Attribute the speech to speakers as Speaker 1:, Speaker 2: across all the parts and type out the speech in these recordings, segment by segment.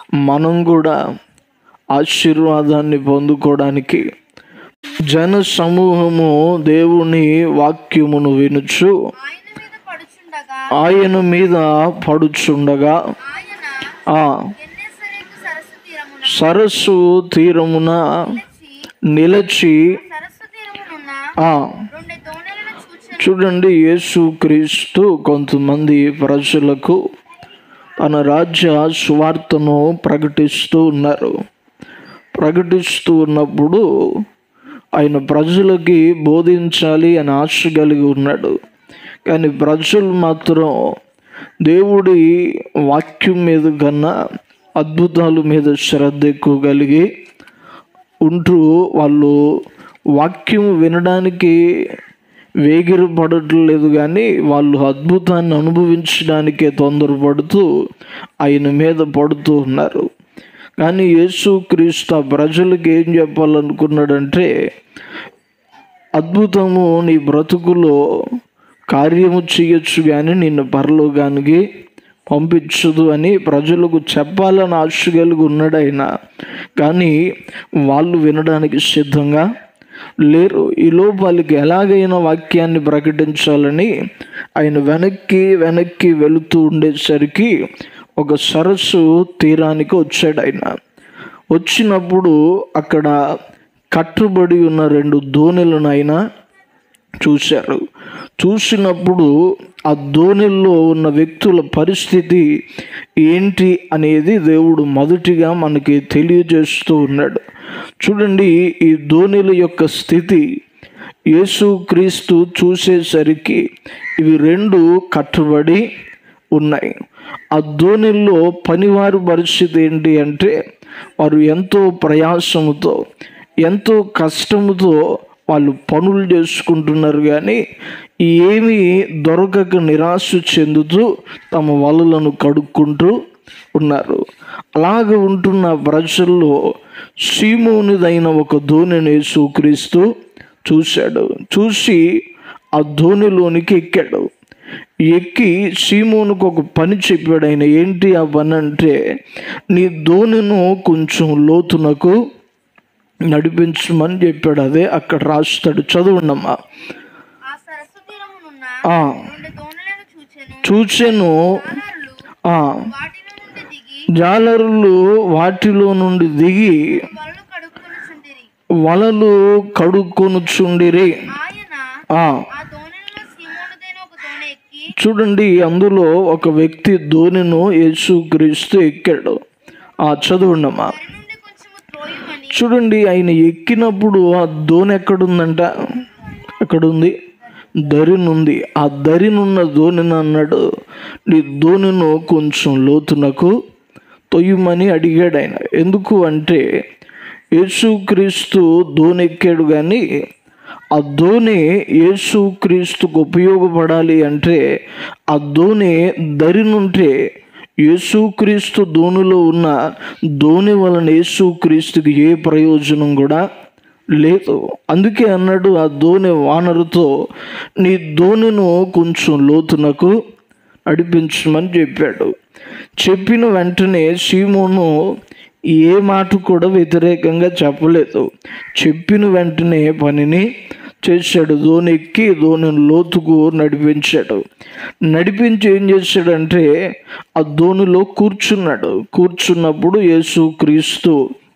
Speaker 1: మనం కూడా ఆశీర్వాదాన్ని పొందుకోవడానికి జన సమూహము దేవుని వాక్యమును వినుచు
Speaker 2: ఆయన మీద పడుచుండగా
Speaker 1: ఆయన మీద పడుచుండగా
Speaker 2: ఆయన
Speaker 1: ఆ
Speaker 2: గెన్నెసరేకు సరస్సు తీరమున
Speaker 1: సరస్సు తీరమున
Speaker 2: నిలిచి
Speaker 1: నిలిచి
Speaker 2: సరస్సు తీరమునున్న
Speaker 1: ఆ
Speaker 2: రెండు దోణెలను చూచెను
Speaker 1: చూడండి యేసు క్రీస్తు కొంతమంది ప్రజలకు తన రాజ్య సువార్తను ప్రకటిస్తూ ఉన్నారు ప్రకటిస్తూ ఉన్నప్పుడు ఆయన ప్రజలకి బోధించాలి అని ఆశ కలిగి ఉన్నాడు కానీ ప్రజలు మాత్రం దేవుడి వాక్యం మీద కన్నా అద్భుతాల మీద శ్రద్ధ ఎక్కువ కలిగి ఉంటూ వాళ్ళు వాక్యం వినడానికి వేగిరపడట్లేదు కానీ వాళ్ళు అద్భుతాన్ని అనుభవించడానికే తొందరపడుతూ ఆయన మీద పడుతూ ఉన్నారు కానీ యేసు క్రీస్తు ఆ ప్రజలకు ఏం చెప్పాలనుకున్నాడంటే అద్భుతము నీ బ్రతుకులో కార్యము చేయొచ్చు కానీ నిన్ను పరలోకానికి పంపించదు అని ప్రజలకు చెప్పాలని ఆశ కలిగి ఉన్నాడు ఆయన కానీ వాళ్ళు వినడానికి సిద్ధంగా లేరు ఈలో వాళ్ళకి ఎలాగైనా వాక్యాన్ని ప్రకటించాలని ఆయన వెనక్కి వెనక్కి వెళుతూ ఉండేసరికి ఒక సరస్సు తీరానికి వచ్చాడు ఆయన వచ్చినప్పుడు అక్కడ కట్టుబడి ఉన్న రెండు దోణులను ఆయన చూశారు చూసినప్పుడు ఆ ధోనిల్లో ఉన్న వ్యక్తుల పరిస్థితి ఏంటి అనేది దేవుడు మొదటిగా మనకి తెలియజేస్తూ ఉన్నాడు చూడండి ఈ ధోనిల యొక్క స్థితి యేసు క్రీస్తు చూసేసరికి ఇవి రెండు కట్టుబడి ఉన్నాయి ఆ ధోనిల్లో పనివారు పరిస్థితి ఏంటి అంటే వారు ఎంతో ప్రయాసముతో ఎంతో కష్టముతో వాళ్ళు పనులు చేసుకుంటున్నారు కానీ ఏమీ దొరకక నిరాశ చెందుతూ తమ వలలను కడుక్కుంటూ ఉన్నారు అలాగ ఉంటున్న ప్రజల్లో సీమోనిదైన ఒక ధోనిని యేసుక్రీస్తు చూశాడు చూసి ఆ ధోనిలోనికి ఎక్కాడు ఎక్కి సీమోనుకు ఒక పని చెప్పాడు ఆయన ఏంటి ఆ పని అంటే నీ ధోనిను కొంచెం లోతునకు నడిపించమని చెప్పాడు అదే అక్కడ రాస్తాడు చదవండమ్మా
Speaker 2: ఆ సరస్సు తీరమునున్న
Speaker 1: ఆ,
Speaker 2: రెండు దోణులను చూచెను
Speaker 1: చూచెను
Speaker 2: జాలరులు
Speaker 1: ఆ,
Speaker 2: వాటిలో నుండి దిగి
Speaker 1: జాలరులు వాటిలో నుండి దిగి
Speaker 2: వలలు కడుక్కునుచుండిరి
Speaker 1: వలలు కడుక్కొనుచుండిరి
Speaker 2: ఆయన
Speaker 1: ఆ,
Speaker 2: ఆ దోణిలో సీమోనుదైన ఒక దోణి ఎక్కి
Speaker 1: చూడండి అందులో ఒక వ్యక్తి ధోనిను యేసుక్రీస్తు ఎక్కాడు ఆ చదవండమ్మా
Speaker 2: దాని నుండి కొంచెము త్రోయమని
Speaker 1: చూడండి ఆయన ఎక్కినప్పుడు ఆ ధోని ఎక్కడుందంట ఎక్కడుంది దరినుంది ఆ దరినున్న ధోనిని అన్నాడు నీ ధోనిను కొంచెం లోతునకు తొయ్యమని అడిగాడు ఆయన ఎందుకు అంటే యేసుక్రీస్తు ధోని ఎక్కాడు కానీ ఆ ధోని యేసుక్రీస్తుకు ఉపయోగపడాలి అంటే ఆ ధోని దరినుంటే యేసుక్రీస్తు ధోనిలో ఉన్న ధోని వలన యేసుక్రీస్తుకి ఏ ప్రయోజనం కూడా లేదు అందుకే అన్నాడు ఆ ధోని వానరుతో నీ ధోనిను కొంచెం లోతునకు నడిపించమని చెప్పాడు చెప్పిన వెంటనే సీమోను ఏ మాట కూడా వ్యతిరేకంగా చెప్పలేదు చెప్పిన వెంటనే పనిని చేశాడు ధోని ఎక్కి ధోని లోతుకు నడిపించాడు నడిపించి ఏం చేశాడంటే ఆ ధోనిలో కూర్చున్నాడు కూర్చున్నప్పుడు యేసు క్రీస్తు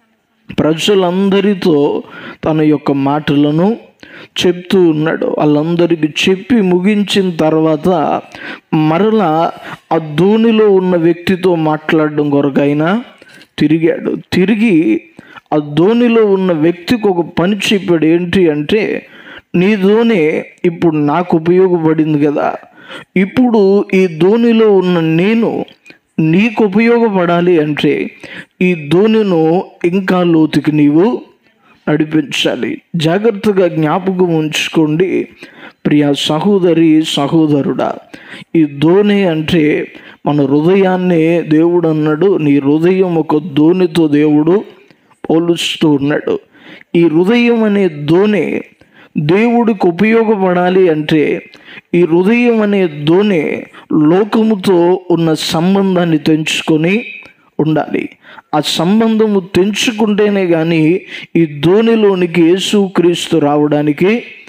Speaker 1: ప్రజలందరితో తన యొక్క మాటలను చెప్తూ ఉన్నాడు వాళ్ళందరికీ చెప్పి ముగించిన తర్వాత మరలా ఆ ధోనిలో ఉన్న వ్యక్తితో మాట్లాడడం కొరకైనా తిరిగాడు తిరిగి ఆ ధోనిలో ఉన్న వ్యక్తికి ఒక పని చెప్పాడు ఏంటి అంటే నీ ధోని ఇప్పుడు నాకు ఉపయోగపడింది కదా ఇప్పుడు ఈ ధోనిలో ఉన్న నేను నీకు ఉపయోగపడాలి అంటే ఈ ధోనిను ఇంకా లోతుకి నీవు నడిపించాలి జాగ్రత్తగా జ్ఞాపకం ఉంచుకోండి ప్రియ సహోదరి సహోదరుడా ఈ ధోని అంటే మన హృదయాన్ని దేవుడు అన్నాడు నీ హృదయం ఒక ధోనితో దేవుడు పోలుస్తూ ఉన్నాడు ఈ హృదయం అనే ధోని దేవుడికి ఉపయోగపడాలి అంటే ఈ హృదయం అనే ధోని లోకముతో ఉన్న సంబంధాన్ని తెంచుకొని ఉండాలి ఆ సంబంధము తెంచుకుంటేనే కానీ ఈ ధోనిలోనికి యేసుక్రీస్తు రావడానికి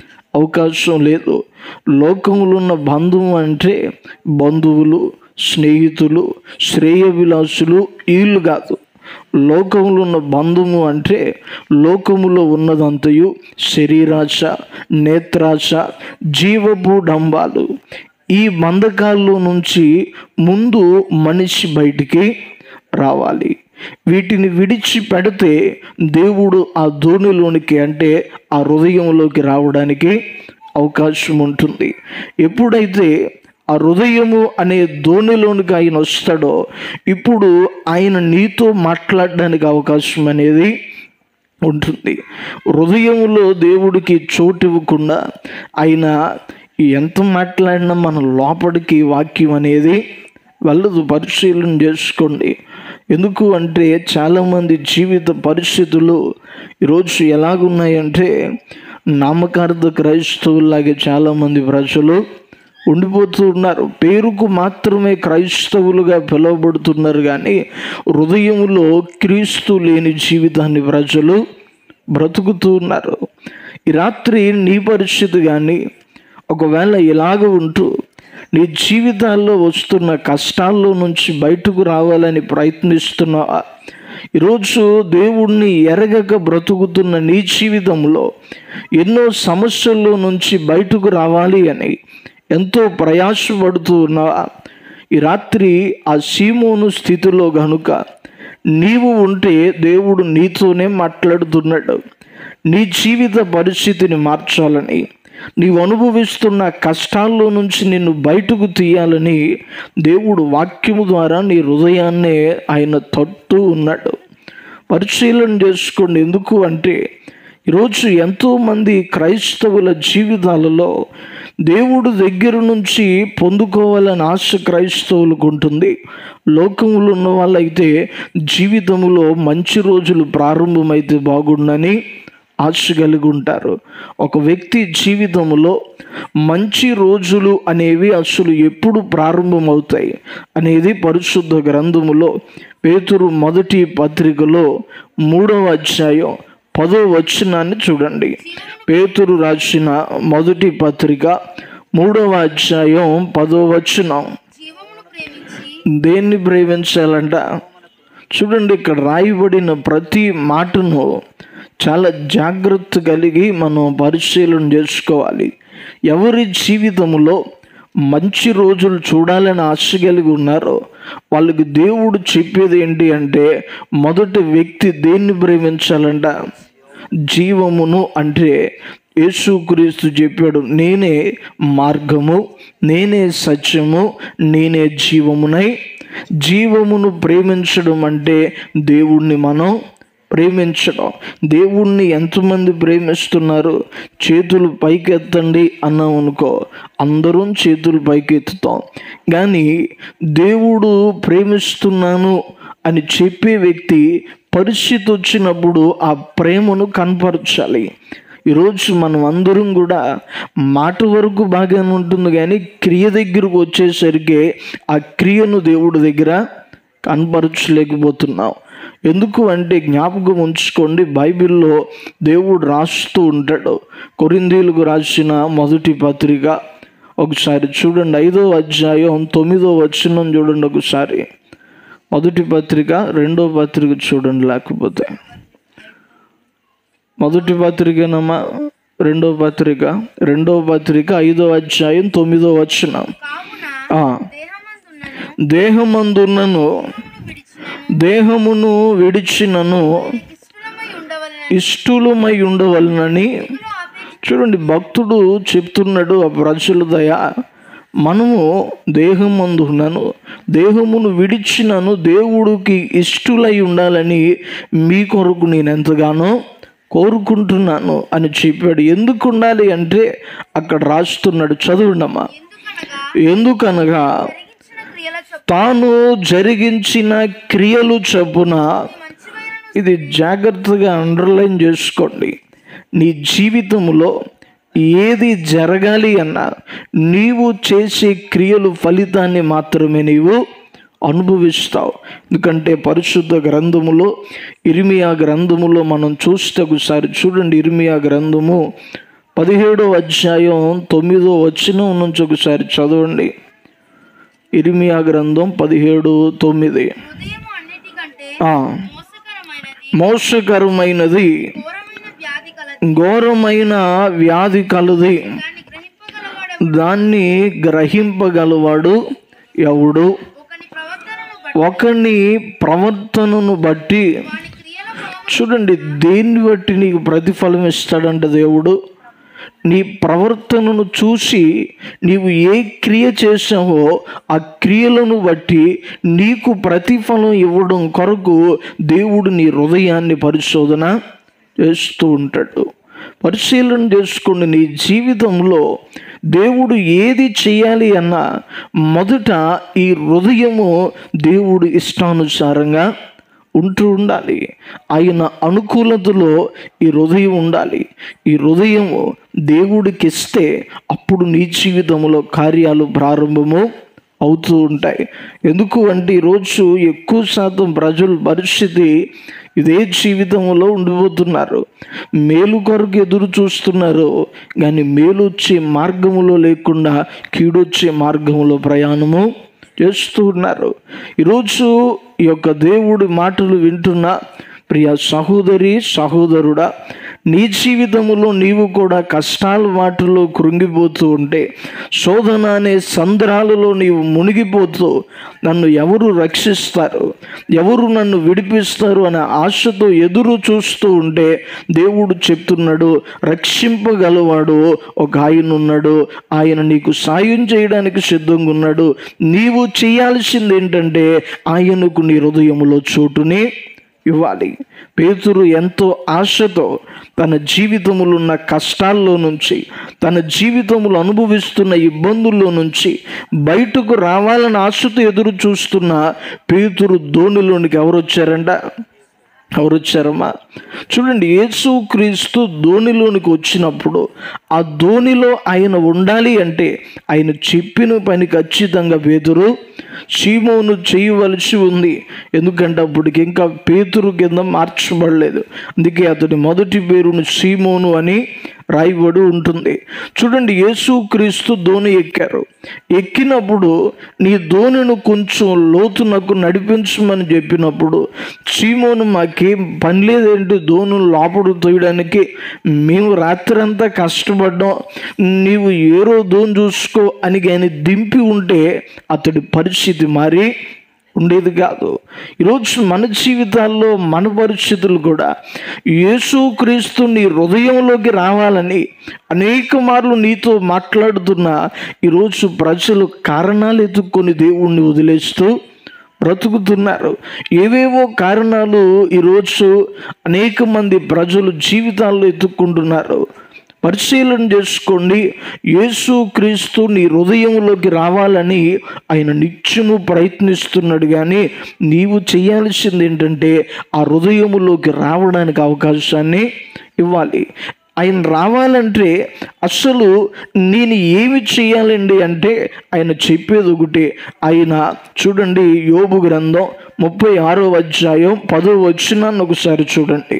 Speaker 1: అవకాశం లేదు లోకంలో ఉన్న బంధువు అంటే బంధువులు స్నేహితులు శ్రేయవిలాసులు వీళ్ళు కాదు లోకములో ఉన్న బంధుము అంటే లోకములో ఉన్నదంతయు శరీరాశ నేత్రాశ జీవపు డంబాలు ఈ బంధకాల్లో నుంచి ముందు మనిషి బయటికి రావాలి వీటిని విడిచి పెడితే దేవుడు ఆ ధోనిలోనికి అంటే ఆ హృదయంలోకి రావడానికి అవకాశం ఉంటుంది ఎప్పుడైతే ఆ హృదయము అనే ధోనిలోనికి ఆయన వస్తాడో ఇప్పుడు ఆయన నీతో మాట్లాడడానికి అవకాశం అనేది ఉంటుంది హృదయంలో దేవుడికి చోటు ఇవ్వకుండా ఆయన ఎంత మాట్లాడినా మన లోపలికి వాక్యం అనేది వెళ్ళదు పరిశీలన చేసుకోండి ఎందుకు అంటే చాలామంది జీవిత పరిస్థితులు ఈరోజు ఎలాగున్నాయంటే నామకార్థ క్రైస్తవులాగే చాలామంది ప్రజలు ఉండిపోతూ ఉన్నారు పేరుకు మాత్రమే క్రైస్తవులుగా పిలువబడుతున్నారు కానీ హృదయంలో క్రీస్తు లేని జీవితాన్ని ప్రజలు బ్రతుకుతూ ఉన్నారు ఈ రాత్రి నీ పరిస్థితి కానీ ఒకవేళ ఇలాగ ఉంటూ నీ జీవితాల్లో వస్తున్న కష్టాల్లో నుంచి బయటకు రావాలని ప్రయత్నిస్తున్నావా ఈరోజు దేవుణ్ణి ఎరగక బ్రతుకుతున్న నీ జీవితంలో ఎన్నో సమస్యల్లో నుంచి బయటకు రావాలి అని ఎంతో ప్రయాసపడుతూ ఉన్నావా ఈ రాత్రి ఆ సీమోను స్థితిలో గనుక నీవు ఉంటే దేవుడు నీతోనే మాట్లాడుతున్నాడు నీ జీవిత పరిస్థితిని మార్చాలని నీవు అనుభవిస్తున్న కష్టాల్లో నుంచి నిన్ను బయటకు తీయాలని దేవుడు వాక్యము ద్వారా నీ హృదయాన్నే ఆయన తట్టు ఉన్నాడు పరిశీలన చేసుకోండి ఎందుకు అంటే ఈరోజు ఎంతోమంది క్రైస్తవుల జీవితాలలో దేవుడు దగ్గర నుంచి పొందుకోవాలని ఆశ క్రైస్తవులకు ఉంటుంది లోకంలో ఉన్న వాళ్ళైతే జీవితంలో మంచి రోజులు ప్రారంభమైతే బాగుండని ఆశ కలిగి ఉంటారు ఒక వ్యక్తి జీవితంలో మంచి రోజులు అనేవి అసలు ఎప్పుడు ప్రారంభమవుతాయి అనేది పరిశుద్ధ గ్రంథములో పేతురు మొదటి పత్రికలో మూడవ అధ్యాయం పదో వచనాన్ని చూడండి పేతురు రాసిన మొదటి పత్రిక మూడవ అధ్యాయం పదో వచనం
Speaker 2: జీవమును ప్రేమించి
Speaker 1: దేన్ని ప్రేమించాలంట చూడండి ఇక్కడ రాయబడిన ప్రతి మాటను చాలా జాగ్రత్త కలిగి మనం పరిశీలన చేసుకోవాలి ఎవరి జీవితంలో మంచి రోజులు చూడాలని ఆశ కలిగి ఉన్నారో వాళ్ళకి దేవుడు చెప్పేది ఏంటి అంటే మొదటి వ్యక్తి దేన్ని ప్రేమించాలంట జీవమును అంటే యేసుక్రీస్తు చెప్పాడు నేనే మార్గము నేనే సత్యము నేనే జీవమునై జీవమును ప్రేమించడం అంటే దేవుణ్ణి మనం ప్రేమించడం దేవుణ్ణి ఎంతమంది ప్రేమిస్తున్నారు చేతులు పైకెత్తండి అన్నాం అనుకో అందరం చేతులు పైకెత్తుతాం కానీ దేవుడు ప్రేమిస్తున్నాను అని చెప్పే వ్యక్తి పరిస్థితి వచ్చినప్పుడు ఆ ప్రేమను కనపరచాలి ఈరోజు మనం అందరం కూడా మాట వరకు బాగానే ఉంటుంది కానీ క్రియ దగ్గరకు వచ్చేసరికి ఆ క్రియను దేవుడి దగ్గర కనపరచలేకపోతున్నాం ఎందుకు అంటే జ్ఞాపకం ఉంచుకోండి బైబిల్లో దేవుడు రాస్తూ ఉంటాడు కొరిందీలకు రాసిన మొదటి పత్రిక ఒకసారి చూడండి ఐదో అధ్యాయం తొమ్మిదో వచనం చూడండి ఒకసారి మొదటి పత్రిక రెండో పత్రిక చూడండి లేకపోతే మొదటి పత్రికనమ్మా రెండో పత్రిక రెండో పత్రిక ఐదో అధ్యాయం తొమ్మిదో వచనం
Speaker 2: కావున
Speaker 1: ఆ,
Speaker 2: దేహమందున్నను
Speaker 1: దేహమందున్నను
Speaker 2: విడిచినను
Speaker 1: దేహమును విడిచినను
Speaker 2: ఇష్టమై ఉండవలన
Speaker 1: ఇష్టలుమై ఉండవలనని
Speaker 2: ఆపేక్ష
Speaker 1: చూడండి భక్తుడు చెప్తున్నాడు ఆ ప్రజల దయ మనము దేహమందున్నాను దేహమును విడిచినను దేవుడికి ఇష్టలై ఉండాలని మీ కొరకు నేను ఎంతగానో కోరుకుంటున్నాను అని చెప్పాడు ఎందుకు ఉండాలి అంటే అక్కడ రాస్తున్నాడు చదువుండమ్మా
Speaker 2: ఎందుకనగా
Speaker 1: ఎందుకనగా
Speaker 2: జరిగించిన క్రియల చొప్పున
Speaker 1: తాను జరిగించిన క్రియలు చొప్పున
Speaker 2: మంచివైన
Speaker 1: ఇది జాగ్రత్తగా అండర్లైన్ చేసుకోండి నీ జీవితంలో ఏది జరగాలి అన్నా నీవు చేసే క్రియలు ఫలితాన్ని మాత్రమే నీవు అనుభవిస్తావు ఎందుకంటే పరిశుద్ధ గ్రంథములో ఇరిమియా గ్రంథములో మనం చూస్తే ఒకసారి చూడండి ఇరిమియా గ్రంథము పదిహేడో అధ్యాయం తొమ్మిదో వచనం నుంచి ఒకసారి చదవండి ఇరిమియా గ్రంథం పదిహేడు తొమ్మిది
Speaker 2: హృదయము అన్నిటికంటే
Speaker 1: ఆ,
Speaker 2: మోసకరమైనది
Speaker 1: మోసకరమైనది
Speaker 2: ఘోరమైన వ్యాధి కలది
Speaker 1: ఘోరమైన వ్యాధి కలది
Speaker 2: దాన్ని గ్రహింపగలవాడు
Speaker 1: దాన్ని గ్రహింపగలవాడు ఎవడు
Speaker 2: ఒకని ప్రవర్తనను బట్టి
Speaker 1: ఒకని ప్రవర్తనను బట్టి
Speaker 2: వాని క్రియల ఫలము
Speaker 1: చూడండి దేన్ని బట్టి నీకు ప్రతిఫలం ఇస్తాడంట దేవుడు నీ ప్రవర్తనను చూసి నీవు ఏ క్రియ చేసావో ఆ క్రియలను బట్టి నీకు ప్రతిఫలం ఇవ్వడం కొరకు దేవుడు నీ హృదయాన్ని పరిశోధన చేస్తూ ఉంటాడు పరిశీలన చేసుకుని నీ జీవితంలో దేవుడు ఏది చేయాలి అన్నా మొదట ఈ హృదయము దేవుడు ఇష్టానుసారంగా ఉంటూ ఉండాలి ఆయన అనుకూలతలో ఈ హృదయం ఉండాలి ఈ హృదయము దేవుడికి ఇస్తే అప్పుడు నీ జీవితంలో కార్యాలు ప్రారంభము అవుతూ ఉంటాయి ఎందుకు అంటే ఈరోజు ఎక్కువ శాతం ప్రజల పరిస్థితి ఇదే జీవితంలో ఉండిపోతున్నారు మేలు కొరకు ఎదురు చూస్తున్నారు కానీ మేలు వచ్చే మార్గములో లేకుండా కీడొచ్చే మార్గంలో ప్రయాణము చేస్తూ ఉన్నారు ఈరోజు ఈ యొక్క దేవుడి మాటలు వింటున్న ప్రియ సహోదరి సహోదరుడా నీ జీవితంలో నీవు కూడా కష్టాల వాటిలో కృంగిపోతూ ఉంటే శోధన అనే సంద్రాలలో నీవు మునిగిపోతూ నన్ను ఎవరు రక్షిస్తారు ఎవరు నన్ను విడిపిస్తారు అనే ఆశతో ఎదురు చూస్తూ ఉంటే దేవుడు చెప్తున్నాడు రక్షింపగలవాడు ఒక ఆయన ఉన్నాడు ఆయన నీకు సాయం చేయడానికి సిద్ధంగా ఉన్నాడు నీవు చేయాల్సింది ఏంటంటే ఆయనకు నీ హృదయములో చోటుని ఇవ్వాలి పేతురు ఎంతో ఆశతో తన జీవితములో ఉన్న కష్టాల్లో నుంచి తన జీవితములు అనుభవిస్తున్న ఇబ్బందుల్లో నుంచి బయటకు రావాలని ఆశతో ఎదురు చూస్తున్న పేతురు ధోనిలోనికి ఎవరు వచ్చారంట ఎవరు వచ్చారమ్మా చూడండి యేసు క్రీస్తు ధోనిలోనికి వచ్చినప్పుడు ఆ ధోనిలో ఆయన ఉండాలి అంటే ఆయన చెప్పిన పని ఖచ్చితంగా పేతురు సీమోను చేయవలసి ఉంది ఎందుకంటే అప్పటికి ఇంకా పేతురు కింద మార్చబడలేదు అందుకే అతడి మొదటి పేరును సీమోను అని రాయబడి ఉంటుంది చూడండి యేసు క్రీస్తు ధోని ఎక్కారు ఎక్కినప్పుడు నీ ధోనిను కొంచెం లోతునకు నడిపించమని చెప్పినప్పుడు సీమోను మాకేం పని లేదేంటి ధోను లోపడు తోయడానికి మేము రాత్రంతా కష్టపడ్డాం నీవు ఏరో ధోని చూసుకో అని కానీ దింపి ఉంటే అతడి పరిస్థితి మారి ఉండేది కాదు ఈరోజు మన జీవితాల్లో మన పరిస్థితులు కూడా యేసుక్రీస్తు నీ హృదయంలోకి రావాలని అనేక మార్లు నీతో మాట్లాడుతున్న ఈరోజు ప్రజలు కారణాలు ఎత్తుక్కొని దేవుణ్ణి వదిలేస్తూ బ్రతుకుతున్నారు ఏవేవో కారణాలు ఈరోజు అనేక మంది ప్రజలు జీవితాల్లో ఎత్తుక్కుంటున్నారు పరిశీలన చేసుకోండి యేసు క్రీస్తు నీ హృదయంలోకి రావాలని ఆయన నిత్యము ప్రయత్నిస్తున్నాడు కానీ నీవు చేయాల్సింది ఏంటంటే ఆ హృదయములోకి రావడానికి అవకాశాన్ని ఇవ్వాలి ఆయన రావాలంటే అసలు నేను ఏమి చేయాలండి అంటే ఆయన చెప్పేది ఒకటి ఆయన చూడండి యోబు గ్రంథం ముప్పై ఆరో అధ్యాయం పదో వచ్చినాన్ని ఒకసారి చూడండి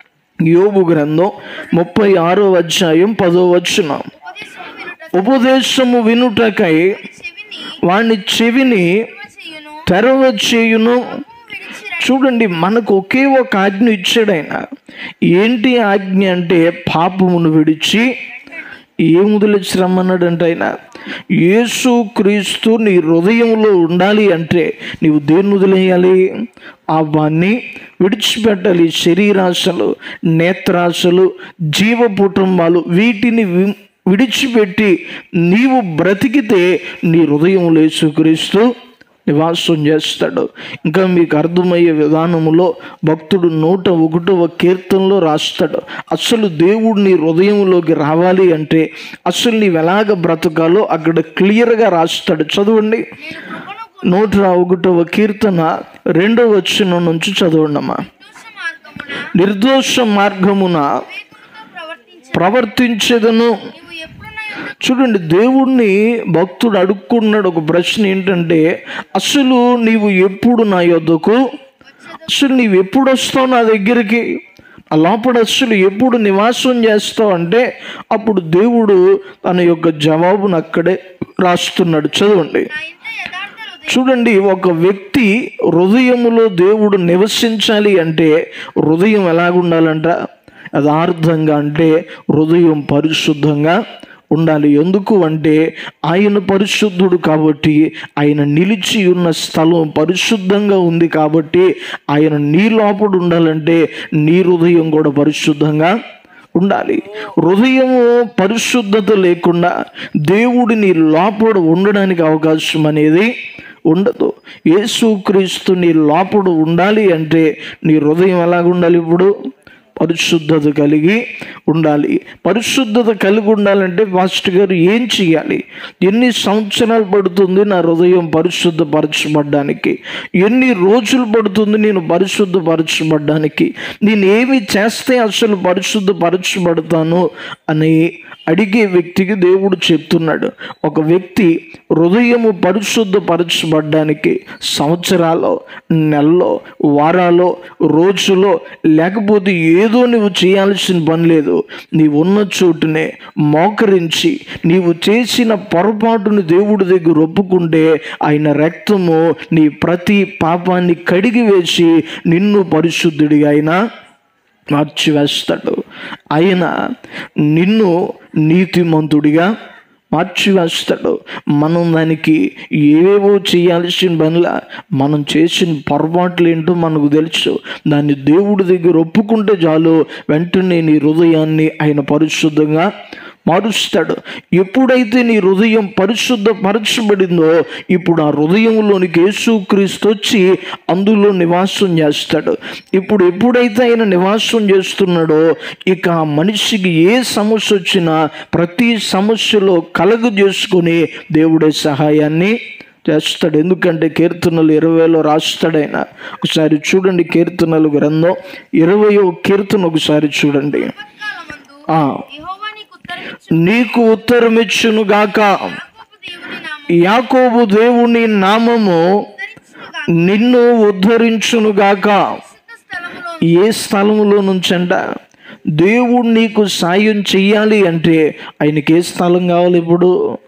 Speaker 1: యోబు గ్రంథం ముప్పై ఆరో అధ్యాయం పదో వచ్చిన
Speaker 2: ఉపదేశము వినుట
Speaker 1: ఉపదేశము వినుటకై
Speaker 2: చెవిని
Speaker 1: వాని చెవిని
Speaker 2: చెయ్యును
Speaker 1: తెరవ చేయును
Speaker 2: విడిచి
Speaker 1: చూడండి మనకు ఒకే ఒక ఆజ్ఞ ఇచ్చాడు ఆయన ఏంటి ఆజ్ఞ అంటే పాపమును విడిచి ఏం వదిలేసి రమ్మన్నాడంటే ఆయన యేసు క్రీస్తు నీ హృదయంలో ఉండాలి అంటే నీవు దేన్ని వదిలేయాలి ఆ వాన్ని విడిచిపెట్టాలి శరీరాశలు నేత్రాశలు జీవపుటుంబాలు వీటిని వి- విడిచిపెట్టి నీవు బ్రతికితే నీ హృదయంలో యేసుక్రీస్తు నివాసం చేస్తాడు ఇంకా మీకు అర్థమయ్యే విధానములో భక్తుడు నూట ఒకటవ కీర్తనలో రాస్తాడు అసలు దేవుడు నీ హృదయంలోకి రావాలి అంటే అసలు నీవు ఎలాగ బ్రతకాలో అక్కడ క్లియర్గా రాస్తాడు చదవండి
Speaker 2: కృపను
Speaker 1: నూట ఒకటవ కీర్తన రెండవ వచ్చిన నుంచి చదవండమ్మా
Speaker 2: నిర్దోష మార్గమున
Speaker 1: నిర్దోష మార్గమున
Speaker 2: వివేకులతో ప్రవర్తించు
Speaker 1: ప్రవర్తించదను
Speaker 2: నీవు ఎప్పుడు నా యొద్ద
Speaker 1: చూడండి దేవుణ్ణి భక్తుడు అడుక్కున్నాడు ఒక ప్రశ్న ఏంటంటే అసలు నీవు ఎప్పుడు నా యొద్దకు అసలు నీవు ఎప్పుడు వస్తావు నా దగ్గరికి ఆ లోపల అసలు ఎప్పుడు నివాసం చేస్తావు అంటే అప్పుడు దేవుడు తన యొక్క జవాబును అక్కడే రాస్తున్నాడు చదవండి
Speaker 2: నా ఇంట యథార్థ హృదయం
Speaker 1: చూడండి ఒక వ్యక్తి హృదయములో దేవుడు నివసించాలి అంటే హృదయం ఎలాగుండాలంట యథార్థంగా అంటే హృదయం పరిశుద్ధంగా ఉండాలి ఎందుకు అంటే ఆయన పరిశుద్ధుడు కాబట్టి ఆయన నిలిచి ఉన్న స్థలం పరిశుద్ధంగా ఉంది కాబట్టి ఆయన నీ లోపల ఉండాలంటే నీ హృదయం కూడా పరిశుద్ధంగా ఉండాలి హృదయము పరిశుద్ధత లేకుండా దేవుడిని లోపల ఉండడానికి అవకాశం అనేది ఉండదు యేసుక్రీస్తు నీ లోపల ఉండాలి అంటే నీ హృదయం ఎలాగ ఉండాలి ఇప్పుడు పరిశుద్ధత కలిగి ఉండాలి పరిశుద్ధత కలిగి ఉండాలంటే ఫాస్ట్ గారు ఏం చేయాలి ఎన్ని సంవత్సరాలు పడుతుంది నా హృదయం పరిశుద్ధపరచబడ్డానికి ఎన్ని రోజులు పడుతుంది నేను పరిశుద్ధపరచబడ్డానికి నేను ఏమి చేస్తే అసలు పరిశుద్ధపరచబడతాను అని అడిగే వ్యక్తికి దేవుడు చెప్తున్నాడు ఒక వ్యక్తి హృదయము పరిశుద్ధపరచబడ్డానికి సంవత్సరాలు నెలలో వారాలో రోజులో లేకపోతే ఏదో నువ్వు చేయాల్సిన పని లేదు నీవు ఉన్న చోటునే మోకరించి నీవు చేసిన పొరపాటును దేవుడి దగ్గర ఒప్పుకుంటే ఆయన రక్తము నీ ప్రతి పాపాన్ని కడిగి వేసి నిన్ను పరిశుద్ధుడిగా ఆయన మార్చివేస్తాడు ఆయన నిన్ను నీతిమంతుడిగా మార్చివేస్తాడు మనం దానికి ఏవేవో చేయాల్సిన పనుల మనం చేసిన పొరపాట్లు ఏంటో మనకు తెలుసు దాన్ని దేవుడి దగ్గర ఒప్పుకుంటే చాలు వెంటనే నీ హృదయాన్ని ఆయన పరిశుద్ధంగా మారుస్తాడు ఎప్పుడైతే నీ హృదయం పరిశుద్ధపరచబడిందో ఇప్పుడు ఆ హృదయంలోనికి యేసుక్రీస్తు వచ్చి అందులో నివాసం చేస్తాడు ఇప్పుడు ఎప్పుడైతే ఆయన నివాసం చేస్తున్నాడో ఇక ఆ మనిషికి ఏ సమస్య వచ్చినా ప్రతి సమస్యలో కలగ చేసుకుని దేవుడే సహాయాన్ని చేస్తాడు ఎందుకంటే కీర్తనలు ఇరవైలో రాస్తాడైన ఒకసారి చూడండి కీర్తనలు గ్రంథం ఇరవయో కీర్తన ఒకసారి చూడండి
Speaker 2: కాలమందు
Speaker 1: ఆ
Speaker 2: యెహోవా నీకు ఉత్తరమిచ్చు
Speaker 1: నీకు ఉత్తరమిచ్చును గాక
Speaker 2: యాకోబు దేవుని నామము
Speaker 1: యాకోబు దేవుని నామము
Speaker 2: ఉత్తరించునుగా
Speaker 1: నిన్ను ఉద్ధరించును గాక
Speaker 2: పరిశుద్ధ స్థలములో
Speaker 1: ఏ స్థలములో నుంచంట దేవుడు నీకు సాయం చెయ్యాలి అంటే ఆయనకి ఏ స్థలం కావాలి ఇప్పుడు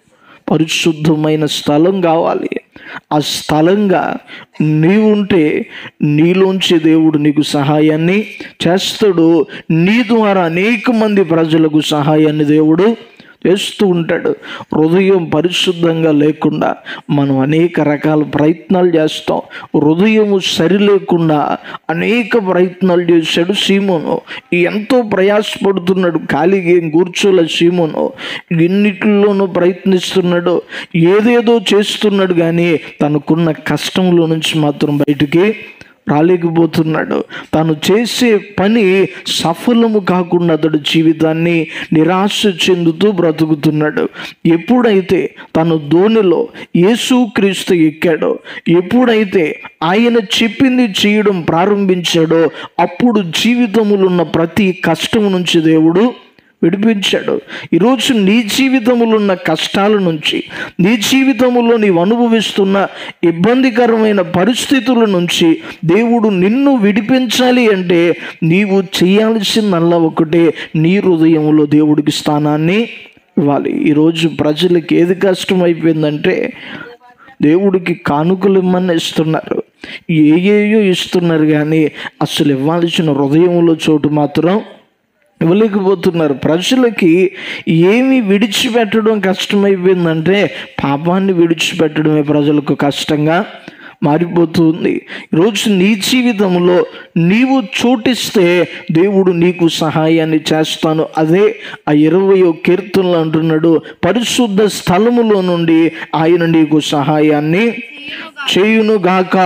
Speaker 1: పరిశుద్ధమైన స్థలం కావాలి ఆ స్థలంగా నీవుంటే నీలోంచి దేవుడు నీకు సహాయాన్ని చేస్తాడు నీ ద్వారా అనేక మంది ప్రజలకు సహాయాన్ని దేవుడు చేస్తూ ఉంటాడు హృదయం పరిశుద్ధంగా లేకుండా మనం అనేక రకాల ప్రయత్నాలు చేస్తాం హృదయము సరి లేకుండా అనేక ప్రయత్నాలు చేశాడు సీమోను ఎంతో ప్రయాసపడుతున్నాడు ఖాళీగా ఏం కూర్చోలే సీమోను ఎన్నిటిలోనూ ప్రయత్నిస్తున్నాడు ఏదేదో చేస్తున్నాడు కానీ తనకున్న కష్టంలో నుంచి మాత్రం బయటికి రాలేకపోతున్నాడు తాను చేసే పని సఫలము కాకుండా అతడు జీవితాన్ని నిరాశ చెందుతూ బ్రతుకుతున్నాడు ఎప్పుడైతే తను ధోనిలో యేసుక్రీస్తు ఎక్కాడో ఎప్పుడైతే ఆయన చెప్పింది చేయడం ప్రారంభించాడో అప్పుడు జీవితములో ఉన్న ప్రతి కష్టము నుంచి దేవుడు విడిపించాడు ఈరోజు నీ జీవితంలో ఉన్న కష్టాల నుంచి నీ జీవితంలో నీవు అనుభవిస్తున్న ఇబ్బందికరమైన పరిస్థితుల నుంచి దేవుడు నిన్ను విడిపించాలి అంటే నీవు చేయాల్సిందల్లా ఒకటే నీ హృదయంలో దేవుడికి స్థానాన్ని ఇవ్వాలి ఈరోజు ప్రజలకు ఏది కష్టం అయిపోయిందంటే దేవుడికి కానుకలు ఇమ్మని ఇస్తున్నారు ఏ ఏయో ఇస్తున్నారు కానీ అసలు ఇవ్వాల్సిన హృదయంలో చోటు మాత్రం ఇవ్వలేకపోతున్నారు ప్రజలకి ఏమి విడిచిపెట్టడం కష్టమైపోయిందంటే పాపాన్ని విడిచిపెట్టడమే ప్రజలకు కష్టంగా మారిపోతుంది ఈరోజు నీ జీవితంలో నీవు చోటిస్తే దేవుడు నీకు సహాయాన్ని చేస్తాను అదే ఆ ఇరవయో కీర్తనలు అంటున్నాడు పరిశుద్ధ స్థలములో నుండి ఆయన నీకు సహాయాన్ని చేయునుగాక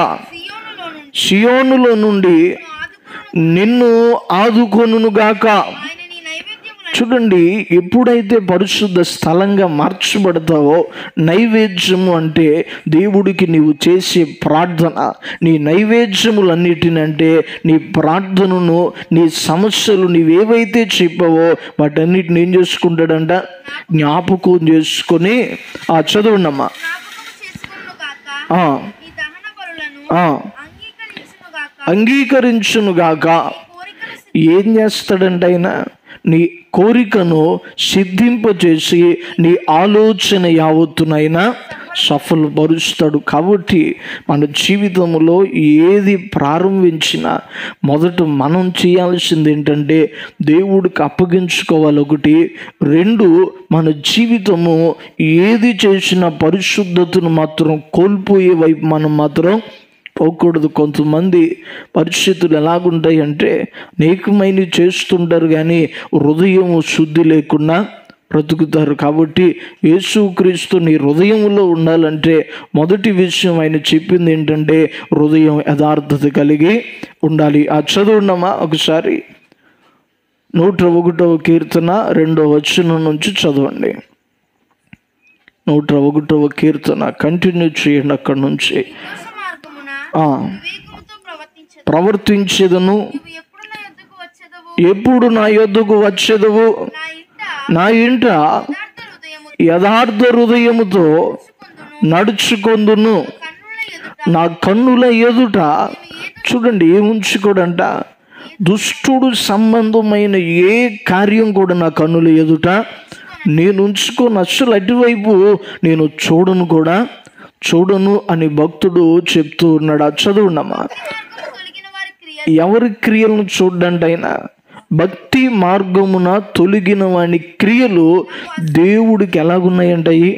Speaker 2: సియోనులో
Speaker 1: సియోనులో
Speaker 2: నుండి
Speaker 1: నుండి
Speaker 2: ఆదుకును
Speaker 1: నిన్ను ఆదుకొనుగాక
Speaker 2: ఆయన నీ నైవేద్యములను
Speaker 1: చూడండి ఎప్పుడైతే పరిశుద్ధ స్థలంగా మార్చబడతావో నైవేద్యము అంటే దేవుడికి నీవు చేసే ప్రార్థన నీ నైవేద్యములన్నిటిని అంటే నీ ప్రార్థనను నీ సమస్యలు నీవేవైతే చెప్పావో వాటన్నిటిని ఏం చేసుకుంటాడంట జ్ఞాపకం చేసుకొని ఆ చదవండమ్మా
Speaker 2: జ్ఞాపకము చేసుకొనును గాక
Speaker 1: ఆ,
Speaker 2: ఈ దహన బలులను
Speaker 1: ఆ,
Speaker 2: అంగీకరించును గాక
Speaker 1: అంగీకరించునుగాక
Speaker 2: కోరికలు
Speaker 1: ఏం చేస్తాడంటే ఆయన నీ కోరికను సిద్ధింపచేసి నీ ఆలోచన యావత్తునైనా సఫలపరుస్తాడు కాబట్టి మన జీవితంలో ఏది ప్రారంభించినా మొదట మనం చేయాల్సింది ఏంటంటే దేవుడికి అప్పగించుకోవాలి ఒకటి రెండు మన జీవితము ఏది చేసినా పరిశుద్ధతను మాత్రం కోల్పోయే వైపు మనం మాత్రం పోకూడదు కొంతమంది పరిస్థితులు ఎలాగుంటాయి అంటే అనేకమైన చేస్తుంటారు కానీ హృదయం శుద్ధి లేకుండా బ్రతుకుతారు కాబట్టి యేసుక్రీస్తు నీ హృదయంలో ఉండాలంటే మొదటి విషయం ఆయన చెప్పింది ఏంటంటే హృదయం యథార్థత కలిగి ఉండాలి ఆ చదువున్నామా ఒకసారి నూట ఒకటవ కీర్తన రెండవ వచనం నుంచి చదవండి నూట ఒకటవ కీర్తన కంటిన్యూ చేయండి అక్కడి నుంచి
Speaker 2: దోష మార్గమున
Speaker 1: ఆ,
Speaker 2: వివేకముతో ప్రవర్తించదు
Speaker 1: ప్రవర్తించేదను
Speaker 2: నువ్వు ఎప్పుడు నా యొద్దకు వచ్చేదవు
Speaker 1: ఎప్పుడు నా యొద్దకు వచ్చేదవు
Speaker 2: నా ఇంట
Speaker 1: నా ఇంట
Speaker 2: యథార్థ హృదయము
Speaker 1: యథార్థ హృదయముతో
Speaker 2: ఉంచుకొందును
Speaker 1: నడుచుకొందును
Speaker 2: కన్నుల ఎదుట
Speaker 1: నా కన్నుల ఎదుట చూడండి ఏముంచుకోడంట దుష్టుడు సంబంధమైన ఏ కార్యం కూడా నా కన్నుల ఎదుట నేను ఉంచుకోను అసలు అటువైపు నేను చూడను కూడా చూడను అని భక్తుడు చెప్తూ ఉన్నాడు ఆ చదువునమ్మా
Speaker 2: మార్గము తొలగిన వారి క్రియ
Speaker 1: ఎవరి క్రియలను చూడండి ఆయన భక్తి మార్గమున తొలగిన వాని క్రియలు దేవుడికి ఎలాగున్నాయంటాయి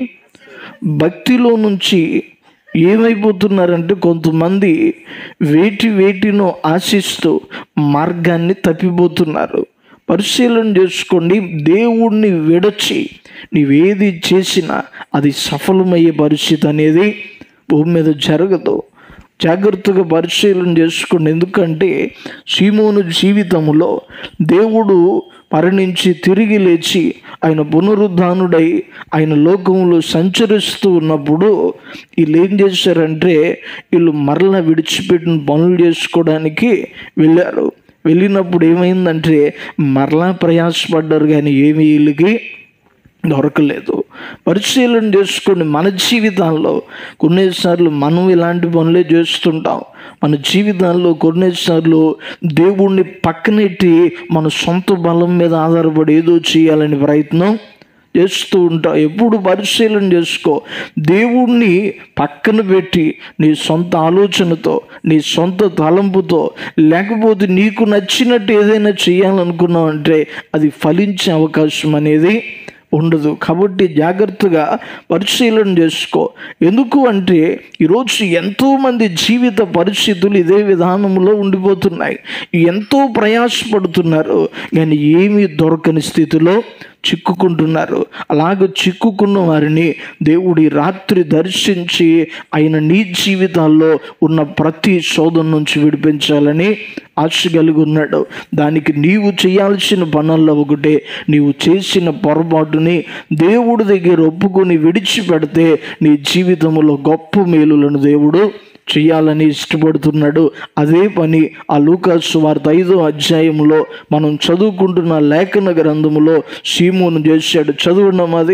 Speaker 1: భక్తిలో నుంచి ఏమైపోతున్నారంటే కొంతమంది వేటి వేటినో ఆశిస్తూ మార్గాన్ని తప్పిపోతున్నారు పరిశీలన చేసుకోండి దేవుణ్ణి విడచి నీవేది చేసినా అది సఫలమయ్యే పరిస్థితి అనేది భూమి మీద జరగదు జాగ్రత్తగా పరిశీలన చేసుకోండి ఎందుకంటే సీమోను జీవితంలో దేవుడు మరణించి తిరిగి లేచి ఆయన పునరుద్ధానుడై ఆయన లోకంలో సంచరిస్తూ ఉన్నప్పుడు వీళ్ళు ఏం చేశారంటే వీళ్ళు మరలా విడిచిపెట్టిన పనులు చేసుకోవడానికి వెళ్ళారు వెళ్ళినప్పుడు ఏమైందంటే మరలా ప్రయాసపడ్డారు కానీ ఏమి వీళ్ళకి దొరకలేదు పరిశీలన చేసుకోండి మన జీవితాల్లో కొన్నిసార్లు మనం ఇలాంటి పనులే చేస్తుంటాం మన జీవితాల్లో కొన్నిసార్లు దేవుణ్ణి పక్కనెట్టి మన సొంత బలం మీద ఆధారపడి ఏదో చేయాలని ప్రయత్నం చేస్తూ ఉంటాం ఎప్పుడు పరిశీలన చేసుకో దేవుణ్ణి పక్కన పెట్టి నీ సొంత ఆలోచనతో నీ సొంత తలంపుతో లేకపోతే నీకు నచ్చినట్టు ఏదైనా చేయాలనుకున్నావు అంటే అది ఫలించే అవకాశం అనేది ఉండదు కాబట్టి జాగ్రత్తగా పరిశీలన చేసుకో ఎందుకు అంటే ఈరోజు ఎంతోమంది జీవిత పరిస్థితులు ఇదే విధానంలో ఉండిపోతున్నాయి ఎంతో ప్రయాసపడుతున్నారు కానీ ఏమీ దొరకని స్థితిలో చిక్కుకుంటున్నారు అలాగ చిక్కుకున్న వారిని దేవుడి రాత్రి దర్శించి ఆయన నీ జీవితాల్లో ఉన్న ప్రతి శోధన నుంచి విడిపించాలని ఆశ కలిగి ఉన్నాడు దానికి నీవు చేయాల్సిన పనుల్లో ఒకటే నీవు చేసిన పొరపాటుని దేవుడి దగ్గర ఒప్పుకొని విడిచిపెడితే నీ జీవితంలో గొప్ప మేలులను దేవుడు చేయాలని ఇష్టపడుతున్నాడు అదే పని ఆ లూకాసు వార్త ఐదో అధ్యాయంలో మనం చదువుకుంటున్న లేఖన గ్రంథములో సీమోను చేశాడు చదువున్నాం అది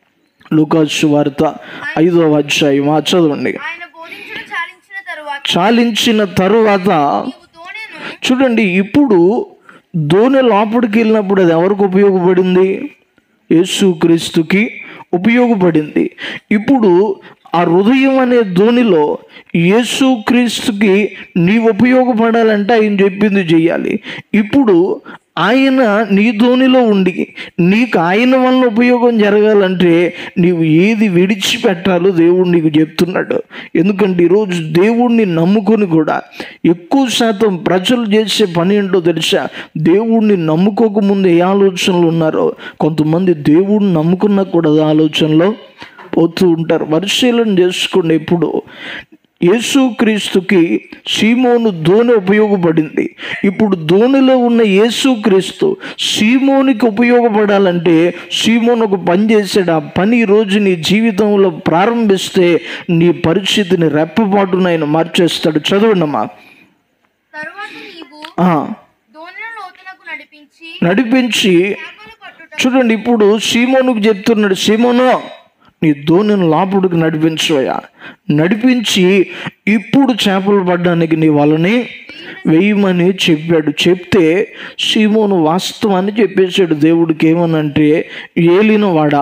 Speaker 1: లూకాసు వార్త ఐదో అధ్యాయం ఆ చదవండి
Speaker 2: ఆయన బోధించడం చాలించిన తరువాత
Speaker 1: చాలించిన తరువాత
Speaker 2: నీవు దోణెను
Speaker 1: చూడండి ఇప్పుడు దోణి లోపలికి వెళ్ళినప్పుడు అది ఎవరికి ఉపయోగపడింది యేసుక్రీస్తుకి ఉపయోగపడింది ఇప్పుడు ఆ హృదయం అనే ధోనిలో యేసుక్రీస్తుకి నీ ఉపయోగపడాలంటే ఆయన చెప్పింది చెయ్యాలి ఇప్పుడు ఆయన నీ ధోనిలో ఉండి నీకు ఆయన వలన ఉపయోగం జరగాలంటే నీవు ఏది విడిచిపెట్టాలో దేవుడు నీకు చెప్తున్నాడు ఎందుకంటే ఈరోజు దేవుణ్ణి నమ్ముకొని కూడా ఎక్కువ శాతం ప్రజలు చేసే పని ఏంటో తెలుసా దేవుణ్ణి నమ్ముకోకముందు ఏ ఆలోచనలు ఉన్నారో కొంతమంది దేవుణ్ణి నమ్ముకున్నా కూడా అదే ఆలోచనలో పోతూ ఉంటారు పరిశీలన చేసుకోండి ఎప్పుడు యేసుక్రీస్తుకి సీమోను దోణి ఉపయోగపడింది ఇప్పుడు దోణిలో ఉన్న యేసుక్రీస్తు సీమోనికి ఉపయోగపడాలంటే సీమోను ఒక పని చేశాడు ఆ పని ఈ రోజు నీ జీవితంలో ప్రారంభిస్తే నీ పరిస్థితిని రెప్పపాటున ఆయన మార్చేస్తాడు చదవండమ్మా
Speaker 2: తరువాత నీవు
Speaker 1: ఆ,
Speaker 2: దోణిన లోతునకు నడిపించి
Speaker 1: నడిపించి
Speaker 2: చేపలు పట్టుట
Speaker 1: చూడండి ఇప్పుడు సీమోనుకు చెప్తున్నాడు సీమోను నీ ధోనిని లోపలికి నడిపించోయా నడిపించి ఇప్పుడు చేపలు పడ్డానికి నీ వాళ్ళని వేయమని చెప్పాడు చెప్తే సీమోను వాస్తవాన్ని చెప్పేశాడు దేవుడికి ఏమనంటే ఏలిన వాడ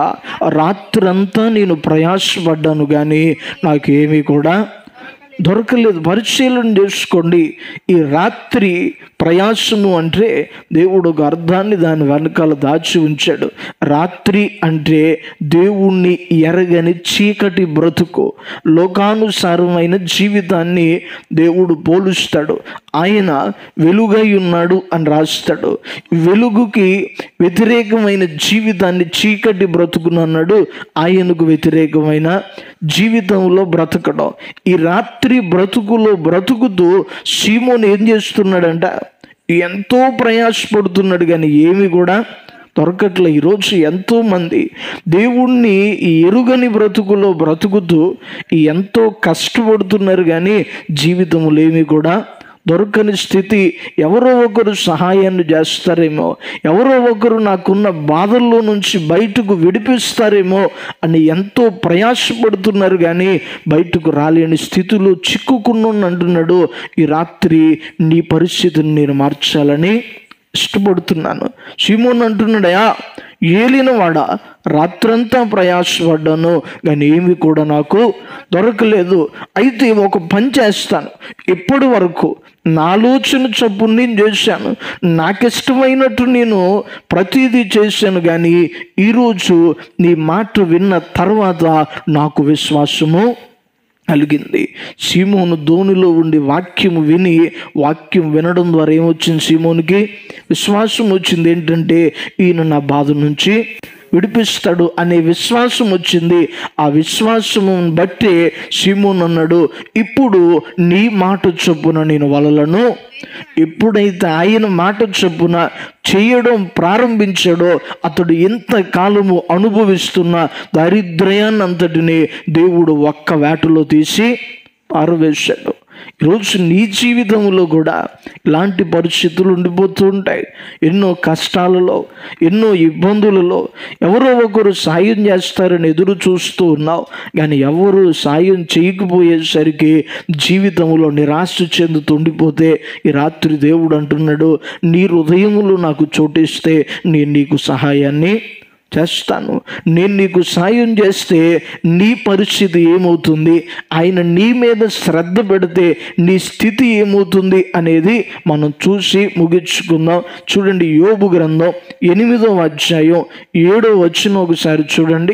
Speaker 1: రాత్రంతా నేను ప్రయాసపడ్డాను కానీ నాకేమీ కూడా దొరకలేదు పరిశీలన చేసుకోండి ఈ రాత్రి ప్రయాసము అంటే దేవుడు ఒక అర్థాన్ని దాని వెనకాల దాచి ఉంచాడు రాత్రి అంటే దేవుణ్ణి ఎరగని చీకటి బ్రతుకు లోకానుసారమైన జీవితాన్ని దేవుడు పోలుస్తాడు ఆయన వెలుగై ఉన్నాడు అని రాస్తాడు వెలుగుకి వ్యతిరేకమైన జీవితాన్ని చీకటి బ్రతుకునన్నాడు ఆయనకు వ్యతిరేకమైన జీవితంలో బ్రతకడం ఈ రాత్రి బ్రతుకులో బ్రతుకుతూ సీమోన్ ఏం చేస్తున్నాడంట ఎంతో ప్రయాసపడుతున్నాడు కానీ ఏమి కూడా దొరకట్లే ఈరోజు ఎంతో మంది దేవుణ్ణి ఈ ఎరుగని బ్రతుకులో బ్రతుకుతూ ఎంతో కష్టపడుతున్నారు కానీ జీవితంలో ఏమి కూడా దొరకని స్థితి ఎవరో ఒకరు సహాయాన్ని చేస్తారేమో ఎవరో ఒకరు నాకున్న బాధల్లో నుంచి బయటకు విడిపిస్తారేమో అని ఎంతో ప్రయాసపడుతున్నారు కానీ బయటకు రాలేని స్థితిలో చిక్కుకున్నాను అంటున్నాడు ఈ రాత్రి నీ పరిస్థితిని నేను మార్చాలని ఇష్టపడుతున్నాను సీమోన్ అంటున్నాడయా ఏలినవాడా రాత్రంతా ప్రయాసపడ్డాను కానీ ఏమి కూడా నాకు దొరకలేదు అయితే ఒక పని చేస్తాను ఇప్పటి వరకు నా ఆలోచన చొప్పున నేను చేశాను నాకు ఇష్టమైనట్టు నేను ప్రతిదీ చేశాను కానీ ఈరోజు నీ మాట విన్న తర్వాత నాకు విశ్వాసము కలిగింది సీమోను ధోనిలో ఉండి వాక్యము విని వాక్యం వినడం ద్వారా ఏమొచ్చింది సీమోనికి విశ్వాసం వచ్చింది ఏంటంటే ఈయన నా బాధ నుంచి విడిపిస్తాడు అనే విశ్వాసం వచ్చింది ఆ విశ్వాసము బట్టి సీమోన్ అన్నాడు ఇప్పుడు నీ మాట చొప్పున నేను వలలను ఎప్పుడైతే ఆయన మాట చొప్పున చేయడం ప్రారంభించాడో అతడు ఎంత కాలము అనుభవిస్తున్న దారిద్ర్యాన్ని అంతటిని దేవుడు ఒక్క వేటలో తీసి పారవేశాడు ఈరోజు నీ జీవితంలో కూడా ఇలాంటి పరిస్థితులు ఉండిపోతూ ఉంటాయి ఎన్నో కష్టాలలో ఎన్నో ఇబ్బందులలో ఎవరో ఒకరు సాయం చేస్తారని ఎదురు చూస్తూ ఉన్నావు కానీ ఎవరు సాయం చేయకపోయేసరికి జీవితంలో నిరాశ చెందుతూ ఉండిపోతే ఈ రాత్రి దేవుడు అంటున్నాడు నీ హృదయములో నాకు చోటిస్తే నేను నీకు సహాయాన్ని చేస్తాను నేను నీకు సాయం చేస్తే నీ పరిస్థితి ఏమవుతుంది ఆయన నీ మీద శ్రద్ధ పెడితే నీ స్థితి ఏమవుతుంది అనేది మనం చూసి ముగించుకుందాం చూడండి యోబు గ్రంథం ఎనిమిదో అధ్యాయం ఏడో వచ్చిన ఒకసారి చూడండి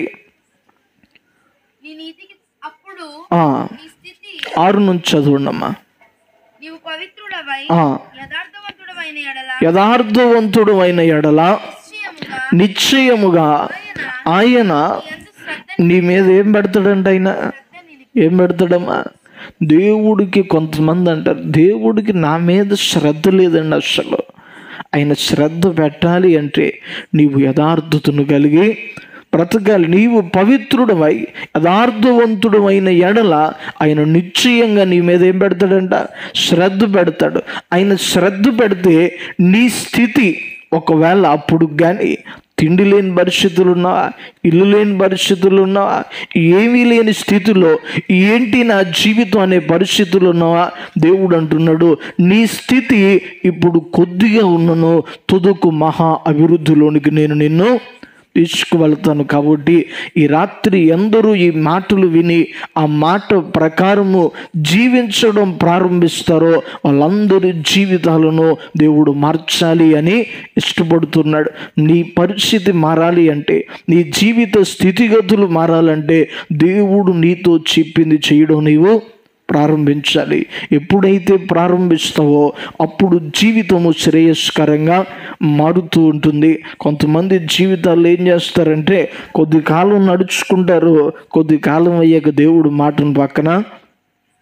Speaker 2: నీ నీతికి అప్పుడు
Speaker 1: ఆ,
Speaker 2: నీ స్థితి
Speaker 1: ఆరు నుంచి చదవండమ్మా
Speaker 2: నీవు పవిత్రుడవై
Speaker 1: ఆ,
Speaker 2: యథార్థవంతుడవైన ఎడల
Speaker 1: యథార్థవంతుడు అయిన ఎడల
Speaker 2: నిశ్చయముగా
Speaker 1: నిశ్చయముగా ఆయన
Speaker 2: ఎందు శ్రద్ధ
Speaker 1: నీ మీద ఏం పెడతాడంట ఆయన
Speaker 2: శ్రద్ధ నిలిపి
Speaker 1: ఏం పెడతాడమ్మా దేవుడికి కొంతమంది అంటారు దేవుడికి నా మీద శ్రద్ధ లేదండి అసలు ఆయన శ్రద్ధ పెట్టాలి అంటే నీవు యథార్థతను కలిగి బ్రతకాలి నీవు పవిత్రుడవై యథార్థవంతుడు అయిన ఎడల ఆయన నిశ్చయంగా నీ మీద ఏం పెడతాడంట శ్రద్ధ పెడతాడు ఆయన శ్రద్ధ పెడితే నీ స్థితి ఒకవేళ అప్పుడు కానీ తిండి లేని పరిస్థితులు ఉన్నావా ఇల్లు లేని పరిస్థితులు ఉన్నావా ఏమీ లేని స్థితిలో ఏంటి నా జీవితం అనే పరిస్థితులు ఉన్నావా దేవుడు అంటున్నాడు నీ స్థితి ఇప్పుడు కొద్దిగా ఉన్నను తుదకు మహా అభివృద్ధిలోనికి నేను నిన్ను తీసుకువెళ్తాను కాబట్టి ఈ రాత్రి ఎందరూ ఈ మాటలు విని ఆ మాట ప్రకారము జీవించడం ప్రారంభిస్తారో వాళ్ళందరి జీవితాలను దేవుడు మార్చాలి అని ఇష్టపడుతున్నాడు నీ పరిస్థితి మారాలి అంటే నీ జీవిత స్థితిగతులు మారాలంటే దేవుడు నీతో చెప్పింది చేయడం నీవు ప్రారంభించాలి ఎప్పుడైతే ప్రారంభిస్తావో అప్పుడు జీవితము శ్రేయస్కరంగా మారుతూ ఉంటుంది కొంతమంది జీవితాల్లో ఏం చేస్తారంటే కొద్ది కాలం నడుచుకుంటారు కొద్ది కాలం అయ్యాక దేవుడు మాటను పక్కన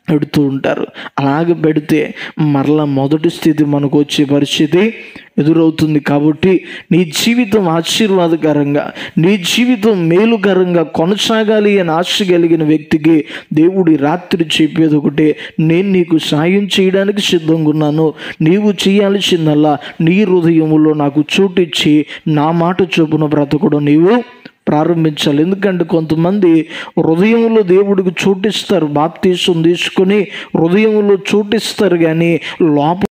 Speaker 1: పెడుతూ ఉంటారు అలాగే పెడితే మరలా మొదటి స్థితి మనకు వచ్చే పరిస్థితి ఎదురవుతుంది కాబట్టి నీ జీవితం ఆశీర్వాదకరంగా నీ జీవితం మేలుకరంగా కొనసాగాలి అని ఆశ కలిగిన వ్యక్తికి దేవుడి రాత్రి చెప్పేది ఒకటే నేను నీకు సాయం చేయడానికి సిద్ధంగా ఉన్నాను నీవు చేయాల్సిందల్లా నీ హృదయములో నాకు చోటిచ్చి నా మాట చొప్పున బ్రతకడం నీవు ప్రారంభించాలి ఎందుకంటే కొంతమంది హృదయంలో దేవుడికి చోటిస్తారు బాప్తీసం తీసుకొని హృదయంలో చోటిస్తారు కానీ లోపల